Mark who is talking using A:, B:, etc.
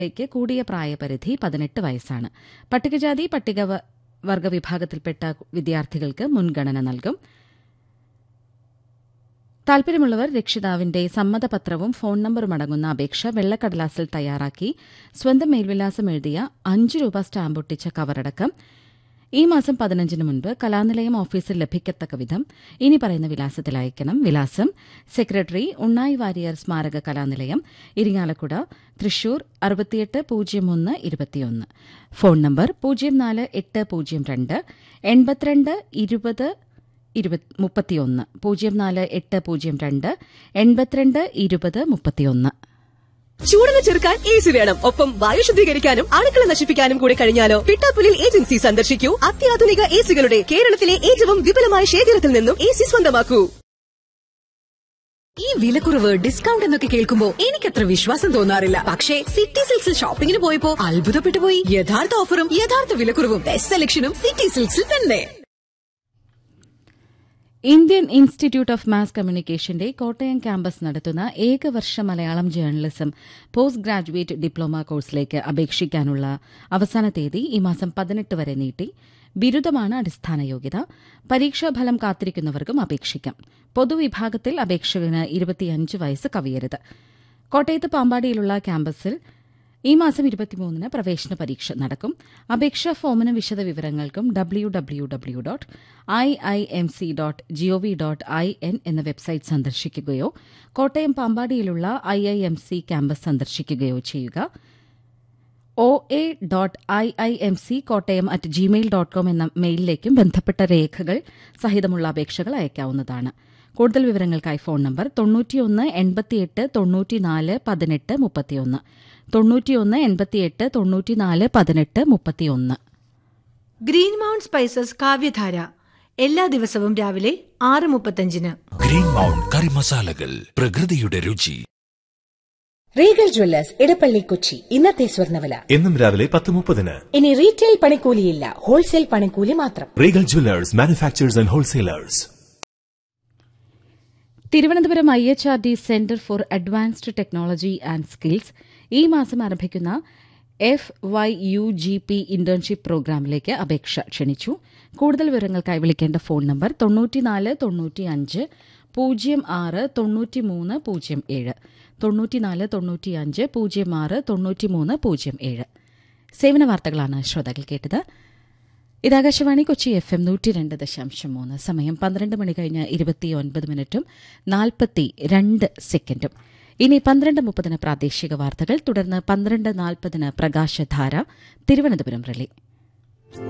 A: ലേക്ക് കൂടിയ പ്രായപരിധി പതിനെട്ട് വയസ്സാണ് പട്ടികജാതി പട്ടിക വ- വർഗ വിഭാഗത്തിൽപ്പെട്ട വിദ്യാർത്ഥികൾക്ക് മുൻഗണന നൽകും താൽപര്യമുള്ളവർ രക്ഷിതാവിന്റെ സമ്മതപത്രവും ഫോൺ നമ്പറും അടങ്ങുന്ന അപേക്ഷ വെള്ളക്കടലാസിൽ തയ്യാറാക്കി സ്വന്തം മേൽവിലാസം എഴുതിയ അഞ്ച് രൂപ സ്റ്റാമ്പ് ഒട്ടിച്ച കവറടക്കം ഈ മാസം പതിനഞ്ചിന് മുൻപ് കലാനിലയം ഓഫീസിൽ ലഭിക്കത്തക്ക വിധം ഇനി പറയുന്ന വിലാസത്തിൽ അയക്കണം വിലാസം സെക്രട്ടറി ഉണ്ണായി വാരിയർ സ്മാരക കലാനിലയം ഇരിങ്ങാലക്കുട തൃശൂർ അറുപത്തിയെട്ട് പൂജ്യം ഒന്ന് ഇരുപത്തിയൊന്ന് ഫോൺ നമ്പർ പൂജ്യം നാല് എട്ട് പൂജ്യം രണ്ട് എൺപത്തിരണ്ട് ഇരുപത് ഇരുപത് മുപ്പത്തിയൊന്ന് പൂജ്യം നാല് എട്ട് പൂജ്യം രണ്ട് എൺപത്തിരണ്ട് ഇരുപത് മുപ്പത്തിയൊന്ന്
B: ചൂടിനെ ചെറുക്കാൻ എ സി വേണം ഒപ്പം വായു ശുദ്ധീകരിക്കാനും അണുക്കളെ നശിപ്പിക്കാനും കൂടി കഴിഞ്ഞാലോ പിട്ടാപ്പുലിൽ ഏജൻസി സന്ദർശിക്കൂ അത്യാധുനിക എ സികളുടെ കേരളത്തിലെ ഏറ്റവും വിപുലമായ ശേഖരത്തിൽ നിന്നും എ സി സ്വന്തമാക്കൂ
C: ഈ വിലക്കുറവ് ഡിസ്കൗണ്ട് എന്നൊക്കെ കേൾക്കുമ്പോ എനിക്കത്ര വിശ്വാസം തോന്നാറില്ല പക്ഷേ സിറ്റി സിൽക്സിൽ ഷോപ്പിംഗിന് പോയപ്പോ അത്ഭുതപ്പെട്ടു പോയി യഥാർത്ഥ ഓഫറും യഥാർത്ഥ വിലക്കുറവും ബെസ്റ്റ് സെലക്ഷനും സിറ്റി സിൽക്സിൽ തന്നെ
A: ഇന്ത്യൻ ഇൻസ്റ്റിറ്റ്യൂട്ട് ഓഫ് മാസ് കമ്മ്യൂണിക്കേഷന്റെ കോട്ടയം ക്യാമ്പസ് നടത്തുന്ന ഏകവർഷ Malayalam journalism post graduate diploma കോഴ്സിലേക്ക് അപേക്ഷിക്കാനുള്ള അവസാന തീയതി ഈ മാസം പതിനെട്ട് വരെ നീട്ടി ബിരുദമാണ് അടിസ്ഥാന യോഗ്യത പരീക്ഷാഫലം കാത്തിരിക്കുന്നവർക്കും അപേക്ഷിക്കാം പൊതുവിഭാഗത്തിൽ അപേക്ഷകന് ഇരുപത്തിയഞ്ച് വയസ്സ് കവിയരുത് കോട്ടയത്ത് പാമ്പാടിയിലുള്ള ക്യാമ്പസിൽ ഈ മാസം ഇരുപത്തിമൂന്നിന് പ്രവേശന പരീക്ഷ നടക്കും അപേക്ഷാ ഫോമിനും വിശദവിവരങ്ങൾക്കും W W W dot I I M C dot G O V dot I N എന്ന വെബ്സൈറ്റ് സന്ദർശിക്കുകയോ കോട്ടയം പാമ്പാടിയിലുള്ള I I M C campus സന്ദർശിക്കുകയോ ചെയ്യുക O A dot I I M C Kottayam at Gmail dot com എന്ന മെയിലിലേക്കും ബന്ധപ്പെട്ട രേഖകൾ സഹിതമുള്ള അപേക്ഷകൾ അയക്കാവുന്നതാണ് കൂടുതൽ വിവരങ്ങൾക്കായി ഫോൺ നമ്പർ തൊണ്ണൂറ്റിയൊന്ന് എൺപത്തിയെട്ട് തൊണ്ണൂറ്റിനാല് പതിനെട്ട് മുപ്പത്തിയൊന്ന് തൊണ്ണൂറ്റിയൊന്ന് എൺപത്തിയെട്ട് തൊണ്ണൂറ്റിനാല് പതിനെട്ട് മുപ്പത്തിയൊന്ന്
D: ഗ്രീൻ മൗണ്ട് സ്പൈസസ് കാവ്യധാര എല്ലാ ദിവസവും രാവിലെ ആറ് മുപ്പത്തഞ്ചിന്
E: ഗ്രീൻ മൗണ്ട് കറി മസാലകൾ പ്രകൃതിയുടെ രുചി
F: റീഗൽ ജ്വല്ലേഴ്സ് ഇടപ്പള്ളി കൊച്ചി ഇന്നത്തെ സ്വർണ്ണവില
G: എന്നും രാവിലെ പത്ത് മുപ്പതിന്
F: ഇനി റീറ്റെയിൽ പണിക്കൂലിയില്ല ഹോൾസെയിൽ പണിക്കൂലി മാത്രം
G: Regal jewellers manufacturers and wholesalers
A: Thiruvananthapuram I H R D centre for advanced technology and skills ഈ മാസം ആരംഭിക്കുന്ന F Y U G P internship പ്രോഗ്രാമിലേക്ക് അപേക്ഷ ക്ഷണിച്ചു കൂടുതൽ വിവരങ്ങൾക്കായി വിളിക്കേണ്ട ഫോൺ നമ്പർ തൊണ്ണൂറ്റിനാല് തൊണ്ണൂറ്റിയഞ്ച് പൂജ്യം ആറ് തൊണ്ണൂറ്റിമൂന്ന് പൂജ്യം ഏഴ് തൊണ്ണൂറ്റിനാല് തൊണ്ണൂറ്റിയഞ്ച് പൂജ്യം ആറ് തൊണ്ണൂറ്റിമൂന്ന് പൂജ്യം ഏഴ് സേവന വാർത്തകളാണ് ശ്രോതാക്കൾ കേട്ടത് ഇത് ആകാശവാണി കൊച്ചി എഫ് എം നൂറ്റി രണ്ട് ദശാംശം മൂന്ന് സമയം പന്ത്രണ്ട് മണി കഴിഞ്ഞ് ഇരുപത്തിയൊൻപത് മിനിറ്റും നാൽപ്പത്തി രണ്ട് സെക്കൻഡും ഇനി പന്ത്രണ്ട് മുപ്പതിന് പ്രാദേശിക വാർത്തകൾ തുടർന്ന് പന്ത്രണ്ട് നാൽപ്പതിന് പ്രകാശധാര തിരുവനന്തപുരം റിലേ